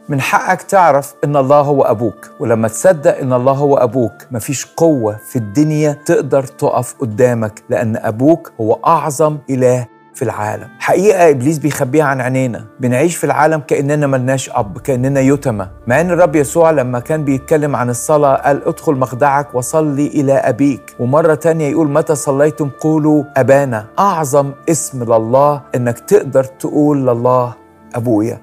من حقك تعرف ان الله هو ابوك ولما تصدق ان الله هو ابوك مفيش قوه في الدنيا تقدر تقف قدامك لان ابوك هو اعظم اله في العالم حقيقة إبليس بيخبيها عن عينينا بنعيش في العالم كأننا ملناش أب كأننا يتمى مع أن الرب يسوع لما كان بيتكلم عن الصلاة قال ادخل مخدعك وصلي إلى أبيك ومرة تانية يقول متى صليتم قولوا أبانا أعظم اسم لله إنك تقدر تقول لله أبويا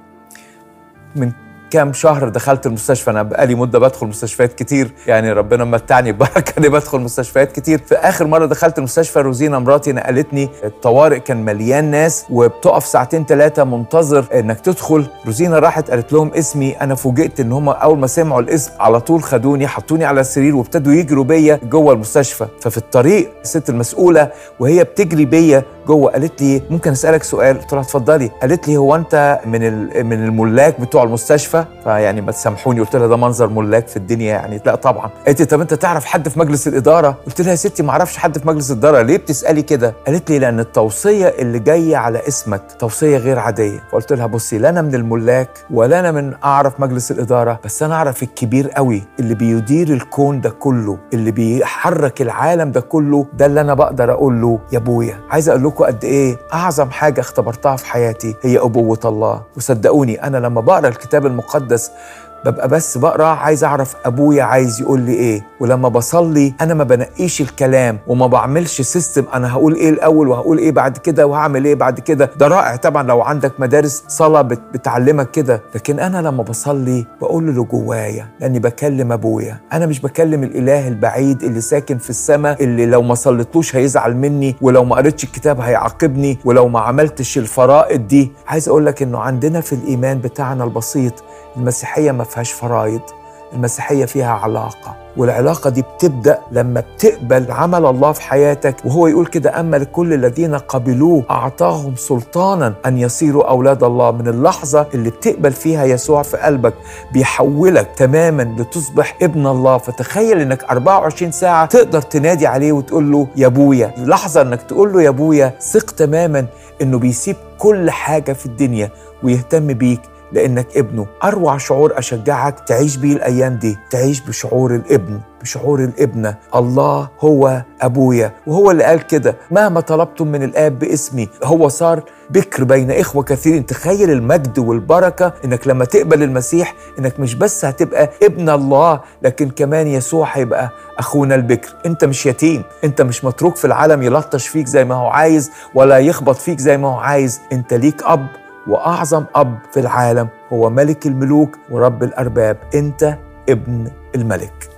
من كام شهر دخلت المستشفى انا بقالي مده بدخل مستشفيات كتير يعني ربنا متعني ببركه اني بدخل مستشفيات كتير في اخر مره دخلت المستشفى روزينا مراتي نقلتني الطوارئ كان مليان ناس وبتقف ساعتين ثلاثه منتظر انك تدخل روزينا راحت قالت لهم اسمي انا فوجئت ان هم اول ما سمعوا الاسم على طول خدوني حطوني على السرير وابتدوا يجروا بيا جوه المستشفى ففي الطريق الست المسؤوله وهي بتجري بيا جوه قالت لي ممكن اسالك سؤال قلت لها اتفضلي قالت لي هو انت من من الملاك بتوع المستشفى فيعني ما تسامحوني قلت لها ده منظر ملاك في الدنيا يعني لا طبعا قالت لي طب انت تعرف حد في مجلس الاداره قلت لها يا ستي ما اعرفش حد في مجلس الاداره ليه بتسالي كده قالت لي لان التوصيه اللي جايه على اسمك توصيه غير عاديه فقلت لها بصي لا انا من الملاك ولا انا من اعرف مجلس الاداره بس انا اعرف الكبير قوي اللي بيدير الكون ده كله اللي بيحرك العالم ده كله ده اللي انا بقدر اقول له يا ابويا عايز اقول لكم قد ايه اعظم حاجه اختبرتها في حياتي هي ابوه الله وصدقوني انا لما بقرا الكتاب المقدس ببقى بس بقرا عايز اعرف ابويا عايز يقول لي ايه ولما بصلي انا ما بنقيش الكلام وما بعملش سيستم انا هقول ايه الاول وهقول ايه بعد كده وهعمل ايه بعد كده ده رائع طبعا لو عندك مدارس صلاه بت بتعلمك كده لكن انا لما بصلي بقول له جوايا لاني بكلم ابويا انا مش بكلم الاله البعيد اللي ساكن في السماء اللي لو ما صليتلوش هيزعل مني ولو ما قريتش الكتاب هيعاقبني ولو ما عملتش الفرائض دي عايز اقول لك انه عندنا في الايمان بتاعنا البسيط المسيحيه ما فيهاش فرايض المسيحيه فيها علاقه والعلاقه دي بتبدا لما بتقبل عمل الله في حياتك وهو يقول كده اما لكل الذين قبلوه اعطاهم سلطانا ان يصيروا اولاد الله من اللحظه اللي بتقبل فيها يسوع في قلبك بيحولك تماما لتصبح ابن الله فتخيل انك 24 ساعه تقدر تنادي عليه وتقول له يا ابويا لحظه انك تقول له يا ابويا ثق تماما انه بيسيب كل حاجه في الدنيا ويهتم بيك لانك ابنه اروع شعور اشجعك تعيش بيه الايام دي تعيش بشعور الابن بشعور الابنه الله هو ابويا وهو اللي قال كده مهما طلبتم من الاب باسمي هو صار بكر بين اخوه كثيرين تخيل المجد والبركه انك لما تقبل المسيح انك مش بس هتبقى ابن الله لكن كمان يسوع هيبقى اخونا البكر انت مش يتيم انت مش متروك في العالم يلطش فيك زي ما هو عايز ولا يخبط فيك زي ما هو عايز انت ليك اب واعظم اب في العالم هو ملك الملوك ورب الارباب انت ابن الملك